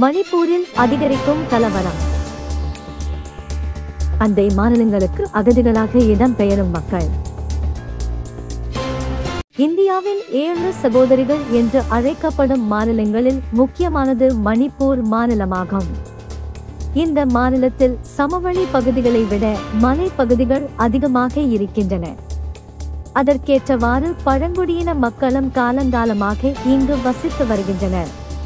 மணிப்பூரில் அதிகரிக்கும் கலவரம் அண்டை மாநிலங்களுக்கு அகதிகளாக இடம்பெயரும் மக்கள் இந்தியாவின் ஏழு சகோதரிகள் என்று அழைக்கப்படும் மாநிலங்களில் முக்கியமானது மணிப்பூர் மாநிலமாகும் இந்த மாநிலத்தில் சமவெளி பகுதிகளை விட மலைப்பகுதிகள் அதிகமாக இருக்கின்றன அதற்கேற்றவாறு பழங்குடியின மக்களும் காலங்காலமாக இங்கு வசித்து வருகின்றனர்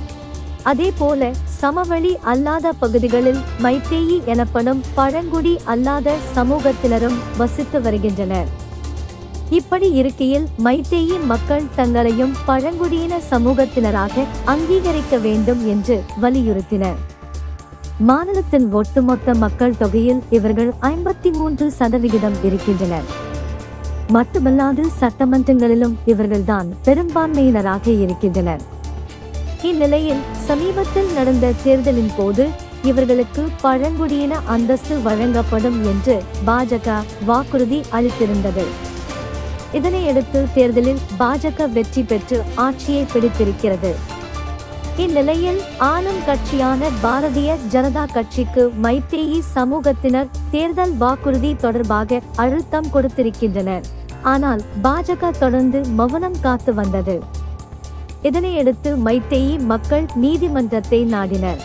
அதேபோல சமவெளி அல்லாத பகுதிகளில் மைத்தேயி எனப்படும் பழங்குடி அல்லாத சமூகத்தினரும் வசித்து வருகின்றனர் இப்படி இருக்கையில் மைத்தேயி மக்கள் தங்களையும் பழங்குடியின சமூகத்தினராக அங்கீகரிக்க வேண்டும் என்று வலியுறுத்தினர் மாநிலத்தின் ஒட்டுமொத்த மக்கள் தொகையில் இவர்கள் ஐம்பத்தி மூன்று சதவிகிதம் இருக்கின்றனர் மட்டுமல்லாது சட்டமன்றங்களிலும் இவர்கள்தான் பெரும்பான்மையினராக இருக்கின்றனர் இந்நிலையில் சமீபத்தில் நடந்த தேர்தலின் போது இவர்களுக்கு பழங்குடியின அந்தஸ்து வழங்கப்படும் என்று பாஜக வாக்குறுதி அளித்திருந்தது இதனையடுத்து தேர்தலில் பாஜக வெற்றி பெற்று ஆட்சியை பிடித்திருக்கிறது இந்நிலையில் ஆளும் கட்சியான பாரதிய ஜனதா கட்சிக்கு மைத்தேயி சமூகத்தினர் தேர்தல் வாக்குறுதி தொடர்பாக அழுத்தம் கொடுத்திருக்கின்றனர் ஆனால் பாஜக தொடர்ந்து மௌனம் காத்து வந்தது இதனையடுத்து மைத்தேயி மக்கள் நீதிமன்றத்தை நாடினர்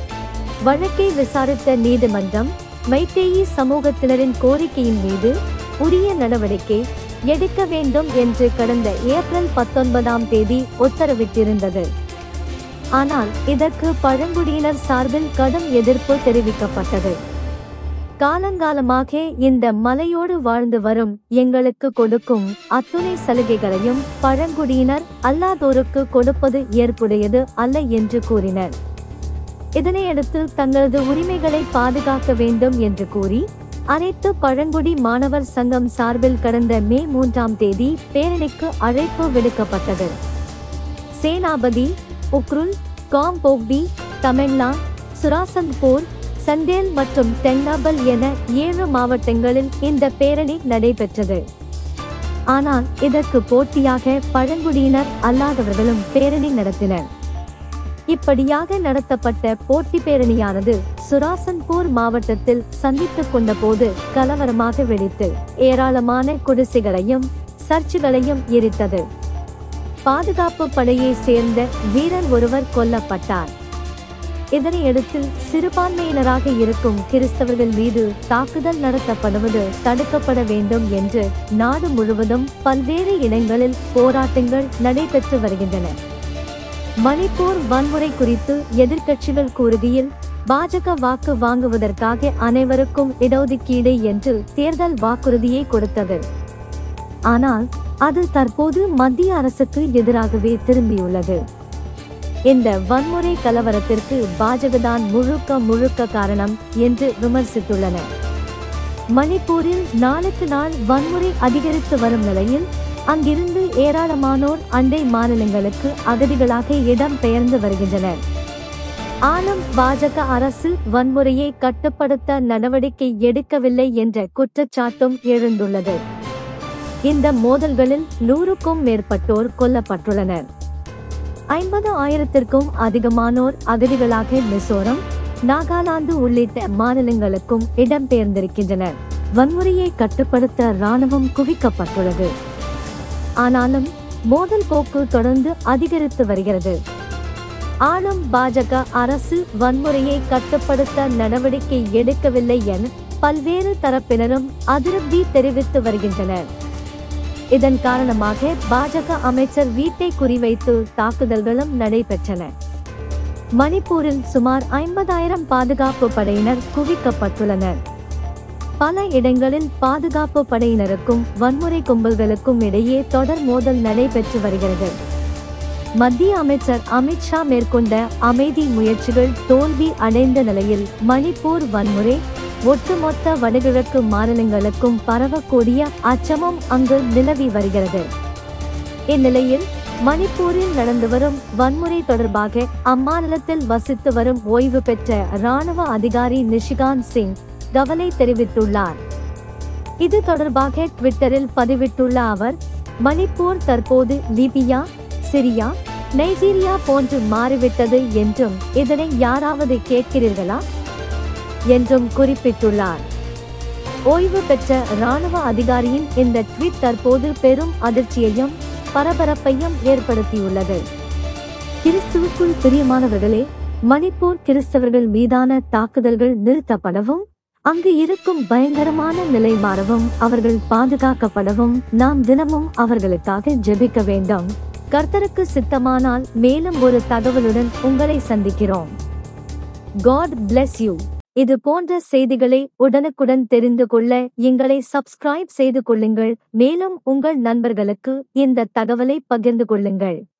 வழக்கை விசாரித்த நீதிமன்றம் மைத்தேயி சமூகத்தினரின் கோரிக்கையின் மீது உரிய நடவடிக்கை எடுக்க வேண்டும் என்று கடந்த ஏப்ரல் பத்தொன்பதாம் தேதி உத்தரவிட்டிருந்தது ஆனால் இதற்கு பழங்குடியினர் சார்பில் கடும் எதிர்ப்பு தெரிவிக்கப்பட்டது காலங்காலமாக இந்த மலையோடு வாழ்ந்து வரும் எங்களுக்கு கொடுக்கும் அத்துணை சலுகைகளையும் பழங்குடியினர் அல்லாதோருக்கு கொடுப்பது ஏற்புடையது அல்ல என்று கூறினர் இதனையடுத்து தங்களது உரிமைகளை பாதுகாக்க வேண்டும் என்று கூறி அனைத்து பழங்குடி மாணவர் சங்கம் சார்பில் கடந்த மே மூன்றாம் தேதி பேரணிக்கு அழைப்பு விடுக்கப்பட்டது சேனாபதி உக்ருல் காம்போக்டி தமிழ்நாடு சுராசந்த்பூர் சண்டேல் மற்றும் தெங்காபல் என ஏழு மாவட்டங்களில் இந்த பேரணி நடைபெற்றது ஆனால் இதற்கு போட்டியாக பழங்குடியினர் அல்லாதவர்களும் பேரணி நடத்தினர் இப்படியாக நடத்தப்பட்ட போட்டி பேரணியானது சுராசன்பூர் மாவட்டத்தில் சந்தித்துக் கொண்டபோது கலவரமாக வெடித்து ஏராளமான குடிசைகளையும் சர்ச்சுகளையும் எரித்தது பாதுகாப்பு படையை சேர்ந்த வீரர் ஒருவர் கொல்லப்பட்டார் இதனையடுத்து சிறுபான்மையினராக இருக்கும் கிறிஸ்தவர்கள் மீது தாக்குதல் நடத்தப்படுவது தடுக்கப்பட வேண்டும் என்று நாடு முழுவதும் பல்வேறு இடங்களில் போராட்டங்கள் நடைபெற்று வருகின்றன மணிப்பூர் வன்முறை குறித்து எதிர்க்கட்சிகள் கூறுகையில் பாஜக வாக்கு வாங்குவதற்காக அனைவருக்கும் இடஒதுக்கீடு என்று தேர்தல் வாக்குறுதியை கொடுத்தது ஆனால் அது தற்போது மத்திய அரசுக்கு எதிராகவே திரும்பியுள்ளது இந்த வன்முறை கலவரத்திற்கு பாஜக தான் முழுக்க முழுக்க காரணம் என்று விமர்சித்துள்ளனர் மணிப்பூரில் நாளுக்கு நாள் வன்முறை அதிகரித்து வரும் நிலையில் அங்கிருந்து ஏராளமானோர் அண்டை மாநிலங்களுக்கு அகதிகளாக இடம் பெயர்ந்து வருகின்றனர் ஆளும் பாஜக அரசு வன்முறையை கட்டுப்படுத்த நடவடிக்கை எடுக்கவில்லை என்ற குற்றச்சாட்டும் எழுந்துள்ளது இந்த மோதல்களில் நூறுக்கும் மேற்பட்டோர் கொல்லப்பட்டுள்ளனர் ஐம்பது ஆயிரத்திற்கும் அதிகமானோர் அகதிகளாக மிசோரம் நாகாலாந்து உள்ளிட்ட மாநிலங்களுக்கும் இடம்பெயர்ந்திருக்கின்றனர் வன்முறையை கட்டுப்படுத்த ராணுவம் குவிக்கப்பட்டுள்ளது ஆனாலும் மோதல் போக்கு தொடர்ந்து அதிகரித்து வருகிறது ஆளும் பாஜக அரசு வன்முறையை கட்டுப்படுத்த நடவடிக்கை எடுக்கவில்லை என பல்வேறு தரப்பினரும் அதிருப்தி தெரிவித்து வருகின்றனர் இதன் காரணமாக பாஜக அமைச்சர் வீட்டை குறிவைத்து தாக்குதல்களும் நடைபெற்றன மணிப்பூரில் சுமார் ஐம்பதாயிரம் பாதுகாப்பு படையினர் குவிக்கப்பட்டுள்ளனர் பல இடங்களில் பாதுகாப்பு படையினருக்கும் வன்முறை கும்பல்களுக்கும் இடையே தொடர் மோதல் நடைபெற்று வருகிறது மத்திய அமைச்சர் அமித்ஷா மேற்கொண்ட அமைதி முயற்சிகள் தோல்வி அடைந்த நிலையில் மணிப்பூர் வன்முறை ஒட்டுமொத்த வடகிழக்கு மாநிலங்களுக்கும் பரவக்கூடிய அச்சமும் அங்கு நிலவி வருகிறது இந்நிலையில் மணிப்பூரில் நடந்து வரும் வன்முறை தொடர்பாக அம்மாநிலத்தில் வசித்து வரும் ஓய்வு பெற்ற ராணுவ அதிகாரி நிஷிகாந்த் சிங் கவலை தெரிவித்துள்ளார் இது தொடர்பாக ட்விட்டரில் பதிவிட்டுள்ள அவர் மணிப்பூர் தற்போது லிபியா சிரியா நைஜீரியா போன்று மாறிவிட்டது என்றும் இதனை யாராவது கேட்கிறீர்களா என்றும் குறிப்பிட்டுள்ளார் ஓய்வு பெற்ற இராணுவ அதிகாரியின் இந்த ட்வீட் தற்போது பெரும் அதிர்ச்சியையும் பரபரப்பையும் ஏற்படுத்தியுள்ளது கிறிஸ்துவுக்குள் பிரியமானவர்களே மணிப்பூர் கிறிஸ்தவர்கள் மீதான தாக்குதல்கள் நிறுத்தப்படவும் அங்கு இருக்கும் பயங்கரமான நிலை மாறவும் அவர்கள் பாதுகாக்கப்படவும் நாம் தினமும் அவர்களுக்காக ஜெபிக்க வேண்டும் கர்த்தருக்கு சித்தமானால் மேலும் ஒரு தகவலுடன் உங்களை சந்திக்கிறோம் காட் bless யூ இது போன்ற செய்திகளை உடனுக்குடன் தெரிந்து கொள்ள எங்களை சப்ஸ்கிரைப் செய்து கொள்ளுங்கள் மேலும் உங்கள் நண்பர்களுக்கு இந்த தகவலை பகிர்ந்து கொள்ளுங்கள்